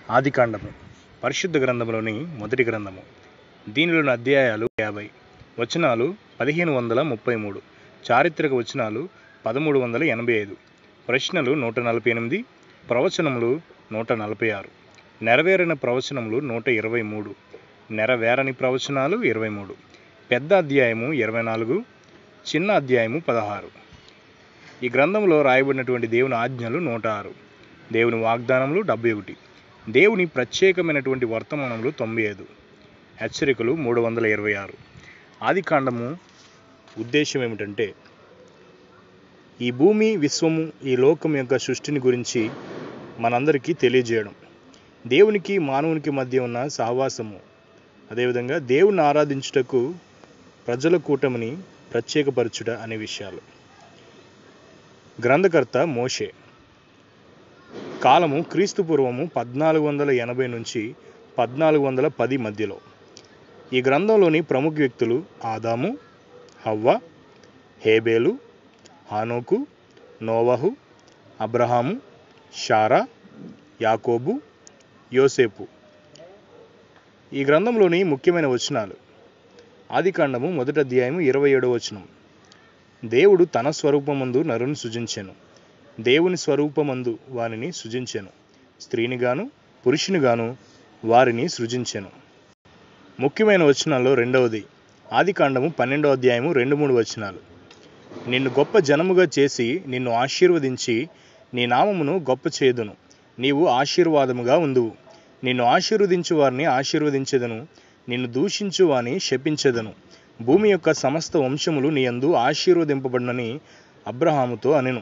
ఆదికాండము పరిశుద్ధ గ్రంథంలోని మొదటి గ్రంథము దీనిలోని అధ్యాయాలు యాభై వచనాలు పదిహేను వందల ముప్పై మూడు చారిత్రక వచనాలు పదమూడు వందల ఎనభై ఐదు ప్రశ్నలు నూట నలభై ఎనిమిది ప్రవచనములు నూట నలభై ఆరు నెరవేరిన ప్రవచనములు నూట ఇరవై మూడు నెరవేరని ప్రవచనాలు ఇరవై మూడు పెద్ద అధ్యాయము ఇరవై నాలుగు చిన్న అధ్యాయము పదహారు ఈ గ్రంథంలో రాయబడినటువంటి దేవుని ఆజ్ఞలు నూట ఆరు దేవుని వాగ్దానములు డెబ్బై ఒకటి దేవుని ప్రత్యేకమైనటువంటి వర్తమానములు తొంభై ఐదు హెచ్చరికలు మూడు వందల ఇరవై ఆరు ఆది కాండము ఉద్దేశం ఏమిటంటే ఈ భూమి విశ్వము ఈ లోకం యొక్క సృష్టిని గురించి మనందరికీ తెలియజేయడం దేవునికి మానవునికి మధ్య ఉన్న సహవాసము అదేవిధంగా దేవుని ఆరాధించుటకు ప్రజల కూటమిని ప్రత్యేకపరచుట అనే విషయాలు గ్రంథకర్త మోషే కాలము క్రీస్తు పూర్వము పద్నాలుగు వందల ఎనభై నుంచి పద్నాలుగు వందల పది మధ్యలో ఈ గ్రంథంలోని ప్రముఖ వ్యక్తులు ఆదాము హవ్వ హేబేలు హానోకు నోవహు అబ్రహాము షారా యాకోబు యోసేపు ఈ గ్రంథంలోని ముఖ్యమైన వచనాలు ఆదికాండము మొదటి అధ్యాయము ఇరవై ఏడవ వచనం దేవుడు తన స్వరూపమందు నరుని సృజించెను దేవుని స్వరూపమందు వారిని సృజించెను స్త్రీనిగాను పురుషునిగాను వారిని సృజించెను ముఖ్యమైన వచనాల్లో రెండవది ఆదికాండము పన్నెండవ అధ్యాయము రెండు మూడు వచనాలు నిన్ను గొప్ప జనముగా చేసి నిన్ను ఆశీర్వదించి నీ నామమును గొప్ప చేదును నీవు ఆశీర్వాదముగా ఉందువు నిన్ను ఆశీర్వదించు వారిని ఆశీర్వదించెదను నిన్ను దూషించు వాని శపించెదను భూమి యొక్క సమస్త వంశములు నీ యందు ఆశీర్వదింపబడినని అబ్రహాముతో అనెను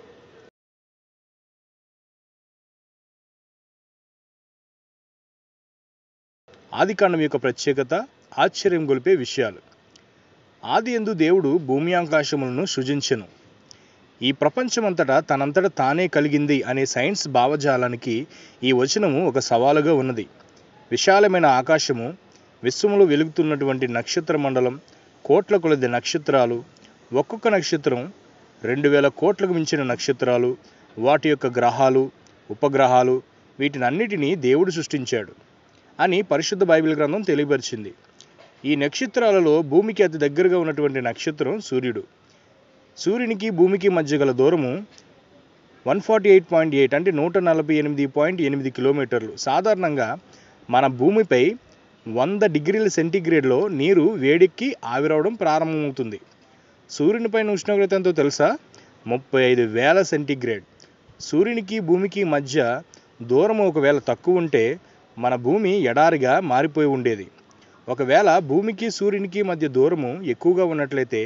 ఆదికాండం యొక్క ప్రత్యేకత ఆశ్చర్యం గొలిపే విషయాలు ఆది ఎందు దేవుడు భూమి ఆకాశములను సృజించెను ఈ ప్రపంచమంతటా తనంతట తానే కలిగింది అనే సైన్స్ భావజాలానికి ఈ వచనము ఒక సవాలుగా ఉన్నది విశాలమైన ఆకాశము విశ్వములో వెలుగుతున్నటువంటి నక్షత్ర మండలం కోట్ల కొలది నక్షత్రాలు ఒక్కొక్క నక్షత్రం రెండు వేల కోట్లకు మించిన నక్షత్రాలు వాటి యొక్క గ్రహాలు ఉపగ్రహాలు వీటినన్నిటినీ దేవుడు సృష్టించాడు అని పరిశుద్ధ బైబిల్ గ్రంథం తెలియపరిచింది ఈ నక్షత్రాలలో భూమికి అతి దగ్గరగా ఉన్నటువంటి నక్షత్రం సూర్యుడు సూర్యునికి భూమికి మధ్య గల దూరము one forty eight point eight అంటే నూట నలభై ఎనిమిది పాయింట్ ఎనిమిది కిలోమీటర్లు సాధారణంగా మన భూమిపై వంద డిగ్రీల సెంటీగ్రేడ్లో నీరు వేడెక్కి ఆవిరవడం ప్రారంభమవుతుంది సూర్యునిపైన ఉష్ణోగ్రత ఎంతో తెలుసా ముప్పై ఐదు వేల సెంటీగ్రేడ్ సూర్యునికి భూమికి మధ్య దూరం ఒకవేళ తక్కువ ఉంటే మన భూమి ఎడారిగా మారిపోయి ఉండేది ఒకవేళ భూమికి సూర్యునికి మధ్య దూరము ఎక్కువగా ఉన్నట్లయితే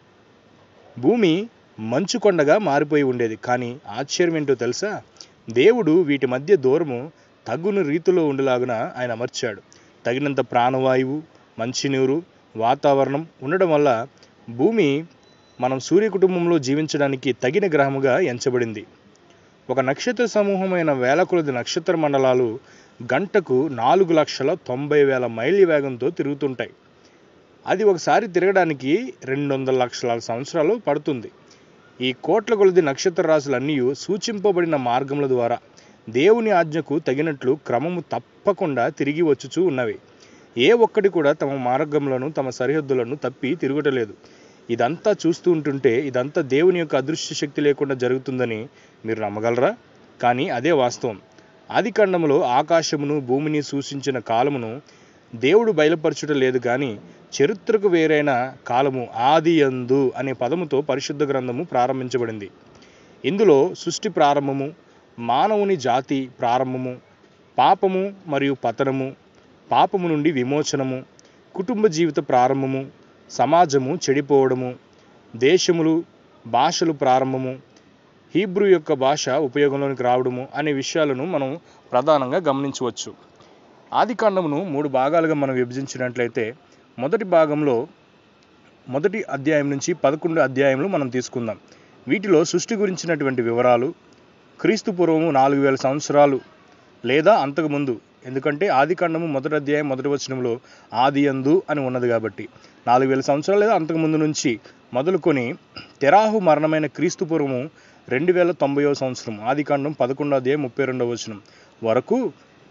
భూమి మంచు కొండగా మారిపోయి ఉండేది కానీ ఆశ్చర్యం ఏంటో తెలుసా దేవుడు వీటి మధ్య దూరము తగుని రీతిలో ఉండేలాగున ఆయన అమర్చాడు తగినంత ప్రాణవాయువు మంచినీరు వాతావరణం ఉండడం వల్ల భూమి మనం సూర్య కుటుంబంలో జీవించడానికి తగిన గ్రహముగా ఎంచబడింది ఒక నక్షత్ర సమూహమైన వేల కొలది నక్షత్ర మండలాలు గంటకు నాలుగు లక్షల తొంభై వేల మైళ్ళ వేగంతో తిరుగుతుంటాయి అది ఒకసారి తిరగడానికి రెండు వందల లక్షల సంవత్సరాలు పడుతుంది ఈ కోట్ల కొలది నక్షత్ర రాశులన్నీ సూచింపబడిన మార్గముల ద్వారా దేవుని ఆజ్ఞకు తగినట్లు క్రమము తప్పకుండా తిరిగి వచ్చుచూ ఉన్నవి ఏ ఒక్కటి కూడా తమ మార్గంలోను తమ సరిహద్దులను తప్పి తిరుగుటలేదు ఇదంతా చూస్తూ ఉంటుంటే ఇదంతా దేవుని యొక్క అదృశ్య శక్తి లేకుండా జరుగుతుందని మీరు నమ్మగలరా కానీ అదే వాస్తవం ఆది ఖండములో ఆకాశమును భూమిని సూచించిన కాలమును దేవుడు బయలుపరచుట లేదు కానీ చరిత్రకు వేరైన కాలము ఆది యందు అనే పదముతో పరిశుద్ధ గ్రంథము ప్రారంభించబడింది ఇందులో సృష్టి ప్రారంభము మానవుని జాతి ప్రారంభము పాపము మరియు పతనము పాపము నుండి విమోచనము కుటుంబ జీవిత ప్రారంభము సమాజము చెడిపోవడము దేశములు భాషలు ప్రారంభము హీబ్రూ యొక్క భాష ఉపయోగంలోనికి రావడము అనే విషయాలను మనం ప్రధానంగా గమనించవచ్చు ఆది కాండమును మూడు భాగాలుగా మనం విభజించినట్లయితే మొదటి భాగంలో మొదటి అధ్యాయం నుంచి పదకొండు అధ్యాయంలో మనం తీసుకుందాం వీటిలో సృష్టి గురించినటువంటి వివరాలు క్రీస్తు పూర్వము నాలుగు వేల సంవత్సరాలు లేదా అంతకుముందు ఎందుకంటే ఆది కాండము మొదటి అధ్యాయం మొదటి వచనంలో ఆది అందు అని ఉన్నది కాబట్టి నాలుగు వేల సంవత్సరాలు లేదా అంతకుముందు నుంచి మొదలుకొని తెరాహు మరణమైన క్రీస్తు పూర్వము రెండు వేల తొంభైవ సంవత్సరం ఆది కాండం పదకొండో అధ్యాయం ముప్పై రెండవ వచనం వరకు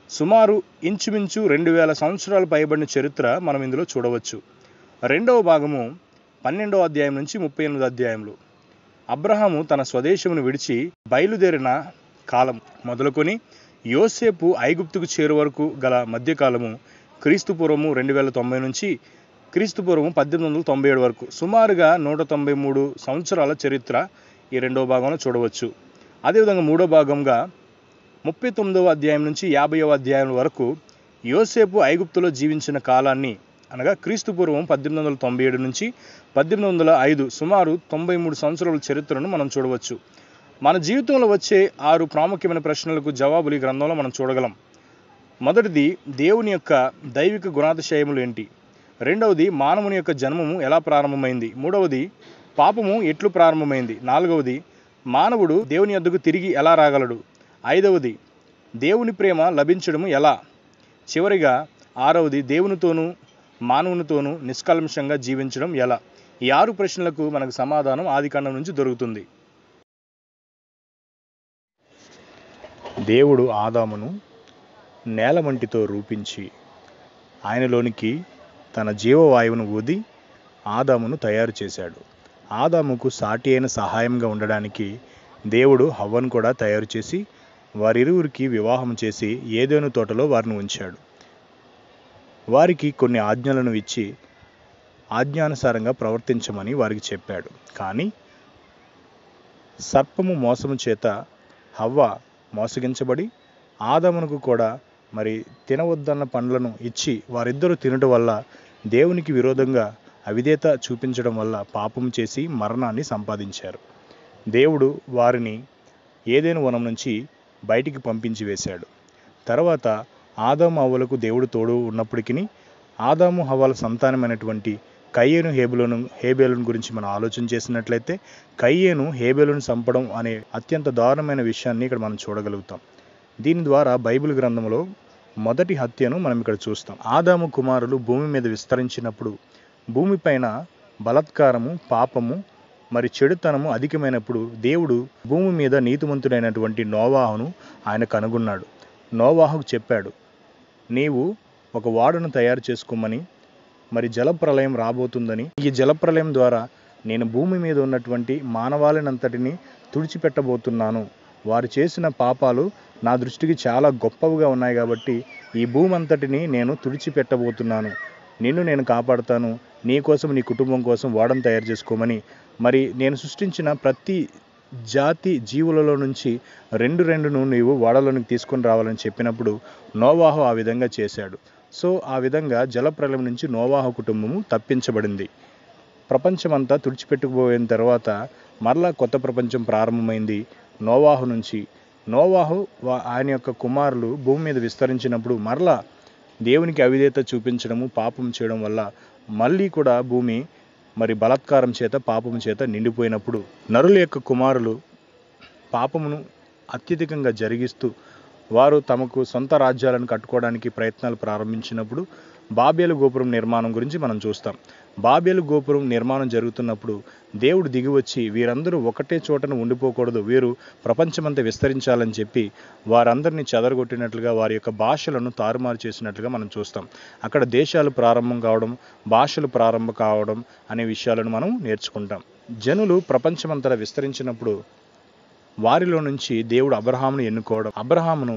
సుమారు ఇంచుమించు రెండు వేల సంవత్సరాలు పైబడిన చరిత్ర మనం ఇందులో చూడవచ్చు రెండవ భాగము పన్నెండవ అధ్యాయం నుంచి ముప్పై ఎనిమిది అధ్యాయంలో అబ్రహాము తన స్వదేశమును విడిచి బయలుదేరిన కాలం మొదలుకొని యోసేపు ఐగుప్తుకు చేరు వరకు గల మధ్యకాలము క్రీస్తు పూర్వము రెండు వేల తొంభై నుంచి క్రీస్తు పూర్వము పద్దెనిమిది వందల తొంభై ఏడు వరకు సుమారుగా నూట తొంభై మూడు సంవత్సరాల చరిత్ర ఈ రెండవ భాగంలో చూడవచ్చు అదేవిధంగా మూడో భాగంగా ముప్పై తొమ్మిదవ అధ్యాయం నుంచి యాభైవ అధ్యాయం వరకు యోసేపు ఐగుప్తులో జీవించిన కాలాన్ని అనగా క్రీస్తు పూర్వం పద్దెనిమిది వందల తొంభై ఏడు నుంచి పద్దెనిమిది వందల ఐదు సుమారు తొంభై మూడు సంవత్సరాల చరిత్రను మనం చూడవచ్చు మన జీవితంలో వచ్చే ఆరు ప్రాముఖ్యమైన ప్రశ్నలకు జవాబులు ఈ గ్రంథంలో మనం చూడగలం మొదటిది దేవుని యొక్క దైవిక గుణాతిశయములు ఏంటి రెండవది మానవుని యొక్క జన్మము ఎలా ప్రారంభమైంది మూడవది పాపము ఎట్లు ప్రారంభమైంది నాలుగవది మానవుడు దేవుని యొద్దకు తిరిగి ఎలా రాగలడు ఐదవది దేవుని ప్రేమ లభించడము ఎలా చివరిగా ఆరవది దేవునితోనూ మానవునితోనూ నిష్కల్మషంగా జీవించడం ఎలా ఈ ఆరు ప్రశ్నలకు మనకు సమాధానం ఆదికాండం నుంచి దొరుకుతుంది దేవుడు ఆదామును నేలమంటితో రూపించి ఆయనలోనికి తన జీవవాయువును ఊది ఆదామును తయారు చేశాడు ఆదాముకు సాటి అయిన సహాయంగా ఉండడానికి దేవుడు హవ్వను కూడా తయారు చేసి వారిరువురికి వివాహం చేసి ఏదేను తోటలో వారిని ఉంచాడు వారికి కొన్ని ఆజ్ఞలను ఇచ్చి ఆజ్ఞానుసారంగా ప్రవర్తించమని వారికి చెప్పాడు కానీ సర్పము మోసము చేత హవ్వ మోసగించబడి ఆదమునకు కూడా మరి తినవద్దన్న పండ్లను ఇచ్చి వారిద్దరూ తినడం వల్ల దేవునికి విరోధంగా అవిధేత చూపించడం వల్ల పాపం చేసి మరణాన్ని సంపాదించారు దేవుడు వారిని ఏదైనా వనం నుంచి బయటికి పంపించి వేశాడు తర్వాత ఆదాము హవ్వలకు దేవుడు తోడు ఉన్నప్పటికీ ఆదాము హవ్వల సంతానమైనటువంటి కయ్యేను హేబులను హేబేలును గురించి మనం ఆలోచన చేసినట్లయితే కయ్యేను హేబేలును చంపడం అనే అత్యంత దారుణమైన విషయాన్ని ఇక్కడ మనం చూడగలుగుతాం దీని ద్వారా బైబిల్ గ్రంథంలో మొదటి హత్యను మనం ఇక్కడ చూస్తాం ఆదాము కుమారులు భూమి మీద విస్తరించినప్పుడు భూమిపైన బలత్కారము పాపము మరి చెడుతనము అధికమైనప్పుడు దేవుడు భూమి మీద నీతిమంతుడైనటువంటి నోవాహును ఆయన కనుగొన్నాడు నోవాహుకు చెప్పాడు నీవు ఒక వాడును తయారు చేసుకోమని మరి జలప్రలయం రాబోతుందని ఈ జలప్రలయం ద్వారా నేను భూమి మీద ఉన్నటువంటి మానవాళినంతటిని తుడిచిపెట్టబోతున్నాను వారు చేసిన పాపాలు నా దృష్టికి చాలా గొప్పవిగా ఉన్నాయి కాబట్టి ఈ భూమి అంతటిని నేను తుడిచిపెట్టబోతున్నాను నిన్ను నేను కాపాడుతాను నీ కోసం నీ కుటుంబం కోసం వాడను తయారు చేసుకోమని మరి నేను సృష్టించిన ప్రతి జాతి జీవులలో నుంచి రెండు రెండును నీవు వాడలోనికి తీసుకొని రావాలని చెప్పినప్పుడు నోవాహు ఆ విధంగా చేశాడు సో ఆ విధంగా జలప్రలయం నుంచి నోవాహు కుటుంబము తప్పించబడింది ప్రపంచమంతా తుడిచిపెట్టుకుపోయిన తర్వాత మరలా కొత్త ప్రపంచం ప్రారంభమైంది నోవాహు నుంచి నోవాహు వా- ఆయన యొక్క కుమారులు భూమి మీద విస్తరించినప్పుడు మరలా దేవునికి అవిధేత చూపించడము పాపం చేయడం వల్ల మళ్ళీ కూడా భూమి మరి బలాత్కారం చేత పాపం చేత నిండిపోయినప్పుడు నరుల యొక్క కుమారులు పాపమును అత్యధికంగా జరిగిస్తూ వారు తమకు సొంత రాజ్యాలను కట్టుకోవడానికి ప్రయత్నాలు ప్రారంభించినప్పుడు బాబేలు గోపురం నిర్మాణం గురించి మనం చూస్తాం బాబేలు గోపురం నిర్మాణం జరుగుతున్నప్పుడు దేవుడు దిగివచ్చి వీరందరూ ఒకటే చోటన ఉండిపోకూడదు వీరు ప్రపంచమంతా విస్తరించాలని చెప్పి వారందరినీ చెదరగొట్టినట్లుగా వారి యొక్క భాషలను తారుమారు చేసినట్లుగా మనం చూస్తాం అక్కడ దేశాలు ప్రారంభం కావడం భాషలు ప్రారంభం కావడం అనే విషయాలను మనం నేర్చుకుంటాం జనులు ప్రపంచమంతటా విస్తరించినప్పుడు వారిలో నుంచి దేవుడు అబ్రహామును ఎన్నుకోవడం అబ్రహామును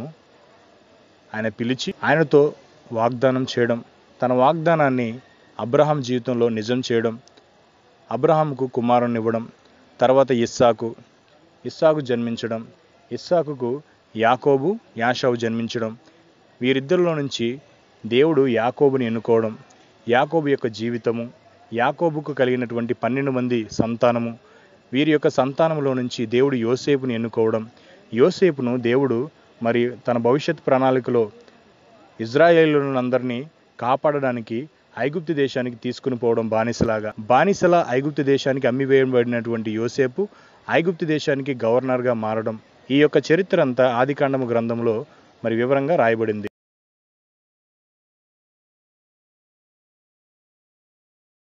ఆయన పిలిచి ఆయనతో వాగ్దానం చేయడం తన వాగ్దానాన్ని అబ్రహాం జీవితంలో నిజం చేయడం అబ్రహాంకు కుమారుని ఇవ్వడం తర్వాత ఇస్సాకు ఇస్సాకు జన్మించడం ఇస్సాకుకు యాకోబు యాషావు జన్మించడం వీరిద్దరిలో నుంచి దేవుడు యాకోబుని ఎన్నుకోవడం యాకోబు యొక్క జీవితము యాకోబుకు కలిగినటువంటి పన్నెండు మంది సంతానము వీరి యొక్క సంతానంలో నుంచి దేవుడు యోసేపుని ఎన్నుకోవడం యోసేపును దేవుడు మరి తన భవిష్యత్ ప్రణాళికలో ఇజ్రాయేలులందరినీ కాపాడడానికి ఐగుప్తు దేశానికి తీసుకుని పోవడం బానిసలాగా బానిసల ఐగుప్తు దేశానికి అమ్మివేయబడినటువంటి యోసేపు ఐగుప్తు దేశానికి గవర్నర్గా మారడం ఈ యొక్క చరిత్ర అంతా ఆదికాండము గ్రంథంలో మరి వివరంగా రాయబడింది